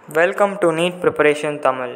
welcome to NEET preparation Tamil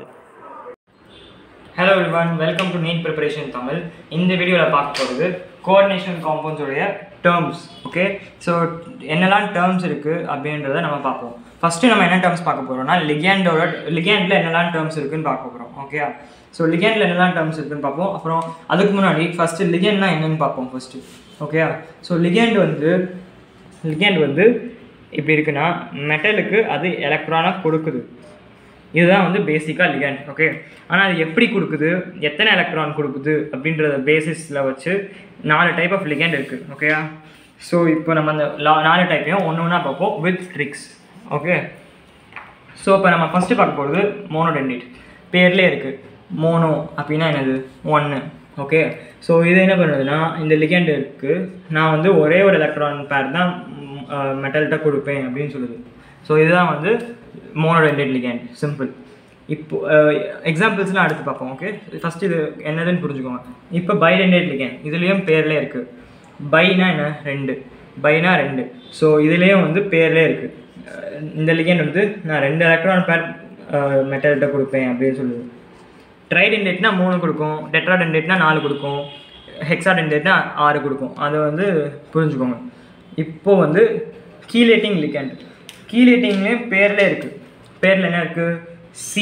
hello everyone welcome to NEET preparation Tamil இந்த வீடியோவில் பார்க்க போகிறது கோஆர்டினேஷன் காம்பவுண்ட்ஸோடைய டேர்ம்ஸ் ஓகே ஸோ என்னெல்லாம் டேர்ம்ஸ் இருக்குது அப்படின்றத நம்ம பார்ப்போம் ஃபஸ்ட்டு நம்ம என்ன டேர்ம்ஸ் பார்க்க போகிறோம்னா லிகேண்டோட லிகேண்டில் என்னெல்லாம் டேர்ம்ஸ் இருக்குன்னு பார்க்க போகிறோம் ஓகே ஸோ லிகேண்டில் என்னெல்லாம் டேர்ம்ஸ் இருக்குன்னு பார்ப்போம் அப்புறம் அதுக்கு முன்னாடி ஃபஸ்ட்டு லிகேண்ட்னா என்னன்னு பார்ப்போம் ஃபஸ்ட்டு ஓகே ஸோ லிகேண்ட் வந்து லிகேண்ட் வந்து இப்படி இருக்குன்னா மெட்டலுக்கு அது எலக்ட்ரானாக கொடுக்குது இதுதான் வந்து பேசிக்காக லிகேண்ட் ஓகே ஆனால் அது எப்படி கொடுக்குது எத்தனை எலக்ட்ரான் கொடுக்குது அப்படின்றத பேசிஸில் வச்சு நாலு டைப் ஆஃப் லிகேண்ட் இருக்குது ஓகேயா ஸோ இப்போ நம்ம அந்த லா நாலு டைப்பையும் ஒன்று ஒன்றா பார்ப்போம் வித் ட்ரிக்ஸ் ஓகே ஸோ இப்போ நம்ம ஃபஸ்ட்டு பார்க்க போகிறது மோனோடென்டிட் பேர்லேயே இருக்குது மோனோ அப்படின்னா என்னது ஒன்று ஓகே ஸோ இது என்ன பண்ணுதுன்னா இந்த லிகேண்ட் இருக்குது நான் வந்து ஒரே ஒரு எலக்ட்ரான் பேர் தான் மெட்டல்கிட்ட கொடுப்பேன் அப்படின்னு சொல்லுது ஸோ இதுதான் வந்து மோனோடென்டேட் லிகேண்ட் சிம்பிள் இப்போ எக்ஸாம்பிள்ஸ்லாம் அடுத்து பார்ப்போம் ஓகே ஃபஸ்ட் இது என்னதுன்னு புரிஞ்சுக்கோங்க இப்போ பைடென்டேட் லிகேண்ட் இதுலேயும் பேர்லேயே இருக்குது பைனா என்ன ரெண்டு பைனா ரெண்டு ஸோ இதுலேயும் வந்து பேர்லேயே இருக்குது இந்த லிகேண்ட் வந்து நான் ரெண்டு எலக்ட்ரான் பேர் மெட்டல்கிட்ட கொடுப்பேன் அப்படின்னு சொல்லுது ட்ரைடென்டேட்னா மூணு கொடுக்கும் டெட்ராடென்டேட்னா நாலு கொடுக்கும் ஹெக்ஸாடென்டேட்னா ஆறு கொடுக்கும் அதை வந்து புரிஞ்சுக்கோங்க இப்போது வந்து கீலேட்டிங் லிகேண்ட் கீலேட்டிங்லேயே பேரில் இருக்குது பேரில் என்ன இருக்குது சி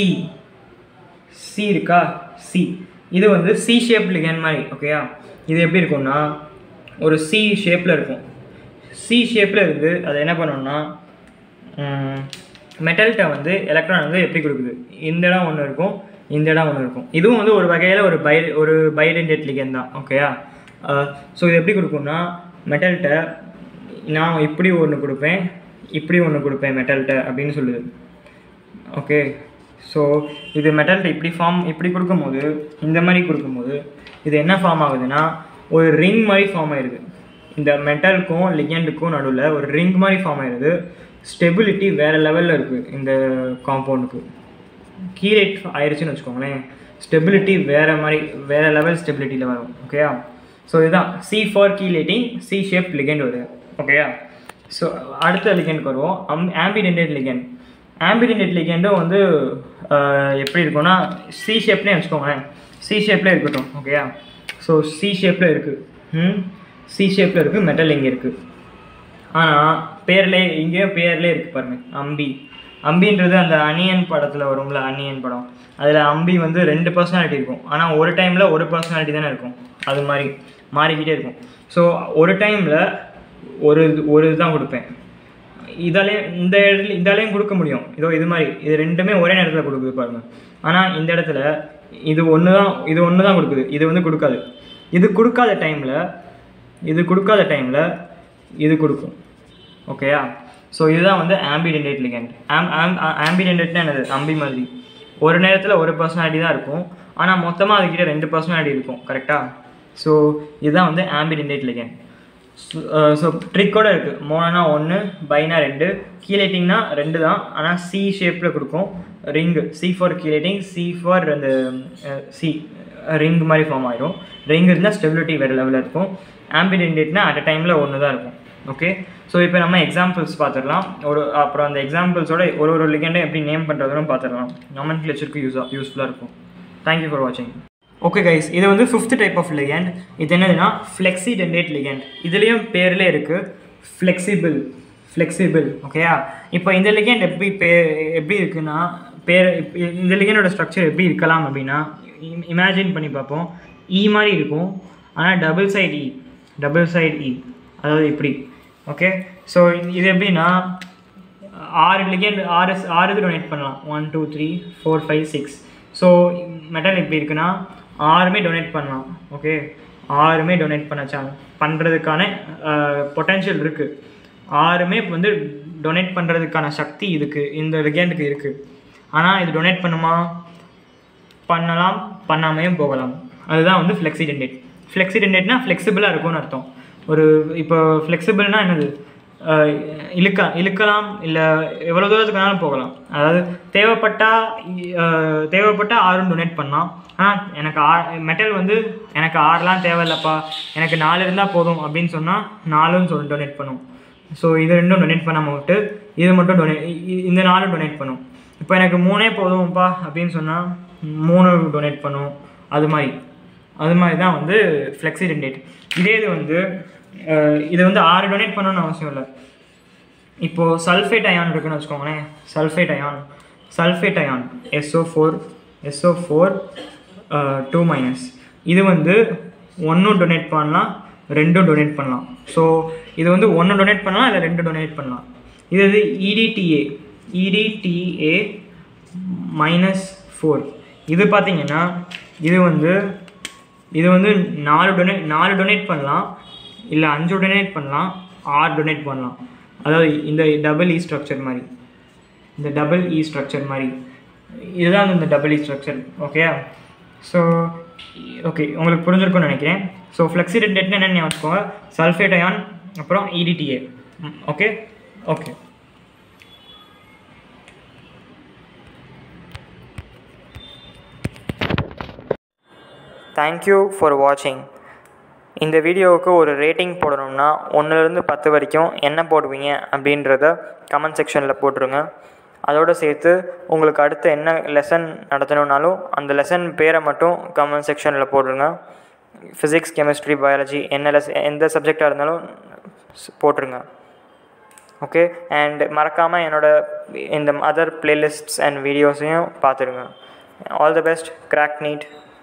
சி இருக்கா சி இது வந்து சி ஷேப் லிகேண்ட் மாதிரி ஓகேயா இது எப்படி இருக்கும்னா ஒரு சி ஷேப்பில் இருக்கும் சி ஷேப்பில் இருந்து அதை என்ன பண்ணோம்னா மெட்டல்கிட்ட வந்து எலக்ட்ரான் வந்து எப்படி கொடுக்குது இந்த இடம் ஒன்று இருக்கும் இந்த இடம் ஒன்று இருக்கும் இதுவும் வந்து ஒரு வகையில் ஒரு பை ஒரு பைடென்டேட் லிகேண்ட் தான் ஓகேயா ஸோ இது எப்படி கொடுக்கும்னா மெட்டல்கிட்ட நான் இப்படி ஒன்று கொடுப்பேன் இப்படி ஒன்று கொடுப்பேன் மெட்டல்கிட்ட அப்படின்னு சொல்லுது ஓகே ஸோ இது மெட்டல்கிட்ட இப்படி ஃபார்ம் இப்படி கொடுக்கும்போது இந்த மாதிரி கொடுக்கும்போது இது என்ன ஃபார்ம் ஆகுதுன்னா ஒரு ரிங் மாதிரி ஃபார்ம் ஆயிடுது இந்த மெட்டலுக்கும் லிகெண்டுக்கும் நடுவில் ஒரு ரிங் மாதிரி ஃபார்ம் ஆயிடுது ஸ்டெபிலிட்டி வேறு லெவலில் இருக்குது இந்த காம்பவுண்டுக்கு கீரேட் ஆயிடுச்சுன்னு வச்சுக்கோங்களேன் ஸ்டெபிலிட்டி வேறு மாதிரி வேறு லெவல் ஸ்டெபிலிட்டியில் வரும் ஓகேயா ஸோ இதுதான் C for chelating C shape ligand வருது ஓகேயா ஸோ அடுத்த லிகெண்டுக்கு வருவோம் அம் ஆம்பிடென்டேட் லிகெண்ட் ஆம்பிடென்டேட் லிகெண்டும் வந்து எப்படி இருக்கும்னா சி ஷேப்லேயே வச்சுக்கோங்களேன் சி ஷேப்லேயே இருக்கட்டும் ஓகேயா ஸோ சி ஷேப்பில் இருக்குது ம் சி ஷேப்பில் இருக்குது மெட்டல் இங்கே இருக்குது ஆனால் பேர்லேயே இங்கேயும் பேர்லேயே இருக்குது பாருங்கள் அம்பி அம்பின்றது அந்த அனியன் படத்தில் வரும்ல அனியன் படம் அதில் அம்பி வந்து ரெண்டு பர்சனாலிட்டி இருக்கும் ஆனால் ஒரு டைமில் ஒரு பர்சனாலிட்டி தானே இருக்கும் அது மாதிரி மாறிக்கிட்டே இருக்கும் ஸோ ஒரு டைமில் ஒரு ஒரு இதுதான் கொடுப்பேன் இதாலே இந்த இடத்துல இதாலேயும் கொடுக்க முடியும் இதோ இது மாதிரி இது ரெண்டுமே ஒரே நேரத்தில் கொடுக்குது பாருங்க ஆனால் இந்த இடத்துல இது ஒன்று தான் இது ஒன்று தான் கொடுக்குது இது வந்து கொடுக்காது இது கொடுக்காத டைமில் இது கொடுக்காத டைமில் இது கொடுக்கும் ஓகேயா ஸோ இதுதான் வந்து ஆம்பிடென்டேட் லிகெண்ட் ஆம் ஆம் ஆம்பிடென்டேட்னா என்னது அம்பி மாதிரி ஒரு நேரத்தில் ஒரு பர்சனாலிட்டி தான் இருக்கும் ஆனால் மொத்தமாக அதுக்கிட்ட ரெண்டு பர்சனாலிட்டி இருக்கும் கரெக்டாக ஸோ இதுதான் வந்து ஆம்பிடென்டேட் லிகெண்ட் ஸோ ட்ரிக்கோட இருக்குது மோனோனா ஒன்று பைனா ரெண்டு கீலேட்டிங்னா ரெண்டு தான் ஆனால் சி ஷேப்பில் கொடுக்கும் ring C for chelating C for அந்த சி ரிங் மாதிரி ஃபார்ம் ஆயிரும் ரிங் இருந்தால் ஸ்டெபிலிட்டி வேறு லெவலில் இருக்கும் ஆம்பிடென்டேட்னா அட் அ டைமில் ஒன்று தான் இருக்கும் ஓகே ஸோ இப்போ நம்ம எக்ஸாம்பிள்ஸ் பார்த்துடலாம் ஒரு அப்புறம் அந்த எக்ஸாம்பிள்ஸோட ஒரு ஒரு லிகெண்டும் எப்படி நேம் பண்ணுறதுன்னு பார்த்துடலாம் நமன் கிளச்சருக்கு யூஸாக யூஸ்ஃபுல்லாக இருக்கும் தேங்க்யூ ஃபார் வாட்சிங் ஓகே கைஸ் இது வந்து ஃபிஃப்த் டைப் ஆஃப் லிகெண்ட் இது என்னதுன்னா ஃப்ளெக்ஸி டென்டேட் லிகெண்ட் இதுலேயும் பேர்லேயே இருக்குது ஃப்ளெக்சிபிள் ஃப்ளெக்சிபிள் ஓகேயா இப்போ இந்த லிகெண்ட் எப்படி பே எப்படி இருக்குன்னா பேர் இந்த லிகெண்டோட ஸ்ட்ரக்சர் எப்படி இருக்கலாம் அப்படின்னா இமேஜின் பண்ணி பார்ப்போம் இ மாதிரி இருக்கும் ஆனால் double side E double side E அதாவது இப்படி ஓகே ஸோ இது எப்படின்னா ஆறு லிகெண்ட் ஆறு ஆறு இது டொனேட் பண்ணலாம் one two three four five six so metal எப்படி இருக்குன்னா ஆறுமே டொனேட் பண்ணலாம் ஓகே ஆறுமே டொனேட் பண்ண சான் பண்ணுறதுக்கான பொட்டென்ஷியல் இருக்குது ஆறுமே வந்து டொனேட் பண்ணுறதுக்கான சக்தி இதுக்கு இந்த லிகேண்டுக்கு இருக்குது ஆனால் இது டொனேட் பண்ணுமா பண்ணலாம் பண்ணாமையும் போகலாம் அதுதான் வந்து ஃப்ளெக்சிடென்டேட் ஃப்ளெக்சிடென்டேட்னா ஃப்ளெக்சிபிளாக இருக்கும்னு அர்த்தம் ஒரு இப்போ ஃப்ளெக்சிபிள்னா என்னது இழுக்க இழுக்கலாம் இல்லை எவ்வளோ தூரத்துக்கு வேணாலும் போகலாம் அதாவது தேவைப்பட்டால் தேவைப்பட்டால் ஆறும் டொனேட் பண்ணலாம் ஆனால் எனக்கு ஆ மெட்டல் வந்து எனக்கு ஆறுலாம் தேவையில்லப்பா எனக்கு நாலு இருந்தால் போதும் அப்படின்னு சொன்னால் நாலும் சொல்லி டொனேட் பண்ணும் ஸோ இது ரெண்டும் டொனேட் பண்ணாமல் விட்டு இது மட்டும் டொனேட் இந்த நாலும் டொனேட் பண்ணும் இப்போ எனக்கு மூணே போதும்ப்பா அப்படின்னு சொன்னால் மூணு டொனேட் பண்ணும் அது மாதிரி அது மாதிரி தான் வந்து ஃப்ளெக்ஸி டென்டேட் இதே இது வந்து அஹ், இது வந்து ஆறு டொனேட் பண்ணணும்னு அவசியம் இல்லை இப்போது சல்ஃபேட் அயான் இருக்குன்னு வச்சுக்கோங்களேன் sulphate ion sulphate ion SO four SO four two minus இது வந்து ஒன்றும் டொனேட் பண்ணலாம் ரெண்டும் டொனேட் பண்ணலாம் ஸோ இது வந்து ஒன்று டொனேட் பண்ணலாம் இல்லை ரெண்டு டொனேட் பண்ணலாம் இது வந்து இடிடிஏ இடிடிஏ மைனஸ் ஃபோர் இது பார்த்தீங்கன்னா இது வந்து இது வந்து நாலு டொனேட் நாலு டொனேட் பண்ணலாம் இல்லை அஞ்சு டொனேட் பண்ணலாம் ஆறு டொனேட் பண்ணலாம் அதாவது இந்த டபுள் இ ஸ்ட்ரக்சர் மாதிரி இந்த டபுள் இ ஸ்ட்ரக்சர் மாதிரி இதுதான் இந்த டபுள் இ ஸ்ட்ரக்சர் ஓகேயா ஸோ ஓகே உங்களுக்கு புரிஞ்சிருக்கும்னு நினைக்கிறேன் ஸோ ஃப்ளெக்சிடெட் டெட்னு என்னென்னு ஞாபகம் வச்சுக்கோங்க சல்ஃபேட் அயான் அப்புறம் EDTA okay okay thank you for வாட்சிங் இந்த வீடியோவுக்கு ஒரு ரேட்டிங் போடணும்னா ஒன்றுலேருந்து பத்து வரைக்கும் என்ன போடுவீங்க அப்படின்றத கமெண்ட் செக்ஷனில் போட்டுருங்க அதோடு சேர்த்து உங்களுக்கு அடுத்து என்ன லெசன் நடத்தணுன்னாலும் அந்த லெசன் பேரை மட்டும் கமெண்ட் செக்ஷனில் போட்டுருங்க ஃபிசிக்ஸ் கெமிஸ்ட்ரி பயாலஜி என்ன லெஸ் எந்த சப்ஜெக்டாக இருந்தாலும் ஸ்- போட்டுருங்க ஓகே அண்ட் மறக்காமல் என்னோட இந்த அதர் பிளேலிஸ்ட்ஸ் அண்ட் வீடியோஸையும் பார்த்துருங்க all the best crack NEET